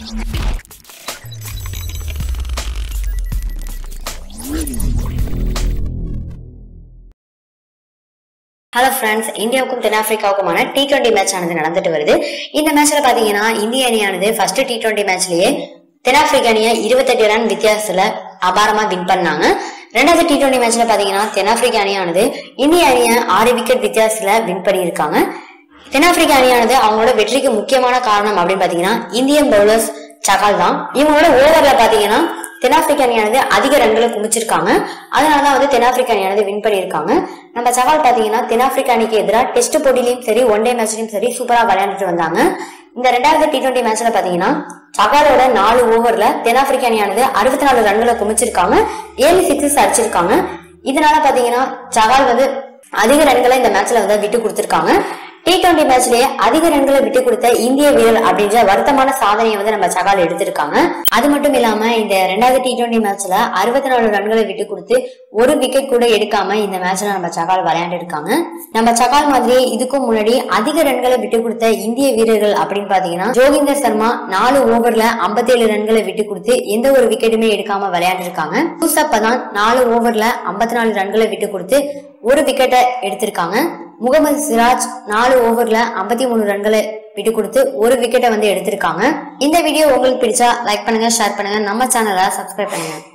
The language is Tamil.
ஹலோ ஃப்ரெண்ட்ஸ் இந்தியாவுக்கும் தென்னாப்பிரிக்காவுக்குமான டி டுவெண்ட்டி மேட்ச் ஆனது நடந்துட்டு வருது இந்த மேட்ச்ல பாத்தீங்கன்னா இந்திய அணியானது ஃபர்ஸ்ட் டி டுவெண்ட்டி மேட்ச்லயே தென்னாப்பிரிக்க அணியை இருபத்தெட்டு ரன் வித்தியாசத்துல அபாரமா வின் பண்ணாங்க ரெண்டாவது டி டுவெண்ட்டி மேட்ச்ல பாத்தீங்கன்னா தென்னாப்பிரிக்க அணியானது இந்திய அணியை ஆறு விக்கெட் வித்தியாசத்துல வின் பண்ணியிருக்காங்க தென்னாப்பிரிக்க அணியானது அவங்களோட வெற்றிக்கு முக்கியமான காரணம் அப்படின்னு பாத்தீங்கன்னா இந்தியன் பவுலர்ஸ் சகால் தான் இவங்களோட ஓவர்ல பாத்தீங்கன்னா தென்னாப்பிரிக்க அணியானது அதிக ரன்களை குமிச்சிருக்காங்க அதனாலதான் வந்து தென்னாப்பிரிக்க அணியானது வின் பண்ணியிருக்காங்க நம்ம சவால் பாத்தீங்கன்னா தென்னாப்பிரிக்க அணிக்கு எதிராக டெஸ்ட் போட்டிலையும் சரி ஒன் டே மேட்ச்லயும் சரி சூப்பரா விளையாண்டுட்டு வந்தாங்க இந்த ரெண்டாவது டி டுவெண்ட்டி மேட்ச்ல பாத்தீங்கன்னா சகாலோட நாலு ஓவர்ல தென்னாப்பிரிக்க அணியானது அறுபத்தி நாலு ரன்களை குமிச்சிருக்காங்க ஏழு சிக்ஸஸ் அடிச்சிருக்காங்க இதனால பாத்தீங்கன்னா சகால் வந்து அதிக ரன்களை இந்த மேட்ச்ல வந்து விட்டு கொடுத்திருக்காங்க டி டுவெண்டி மேட்ச்லயே அதிக ரன்களை விட்டு கொடுத்த இந்திய வீரர் அப்படின்ற வருத்தமான சாதனையை வந்து நம்ம சகால் எடுத்திருக்காங்க அது மட்டும் இல்லாம இந்த ரெண்டாவது டி டுவெண்டி மேட்ச்ல அறுபத்தி நாலு ரன்களை விட்டு கொடுத்து ஒரு விக்கெட் கூட எடுக்காம இந்த மேட்ச்ல நம்ம சகால் விளையாண்டு இருக்காங்க நம்ம சகால் மாதிரியே இதுக்கும் முன்னாடி அதிக ரன்களை விட்டு கொடுத்த இந்திய வீரர்கள் அப்படின்னு பாத்தீங்கன்னா ஜோகிந்தர் சர்மா நாலு ஓவர்ல 57 ரன்களை விட்டு கொடுத்து எந்த ஒரு விக்கெட்டுமே எடுக்காம விளையாண்டு இருக்காங்க யூசப் பதான் நாலு ஓவர்ல 54 நாலு ரன்களை விட்டு கொடுத்து ஒரு விக்கெட்டை எடுத்திருக்காங்க முகமது சிராஜ் நாலு ஓவர்ல 53 மூணு ரன்களை விட்டு கொடுத்து ஒரு விக்கெட்டை வந்து எடுத்திருக்காங்க இந்த வீடியோ உங்களுக்கு பிடிச்சா லைக் பண்ணுங்க ஷேர் பண்ணுங்க நம்ம சேனலை சப்ஸ்கிரைப் பண்ணுங்க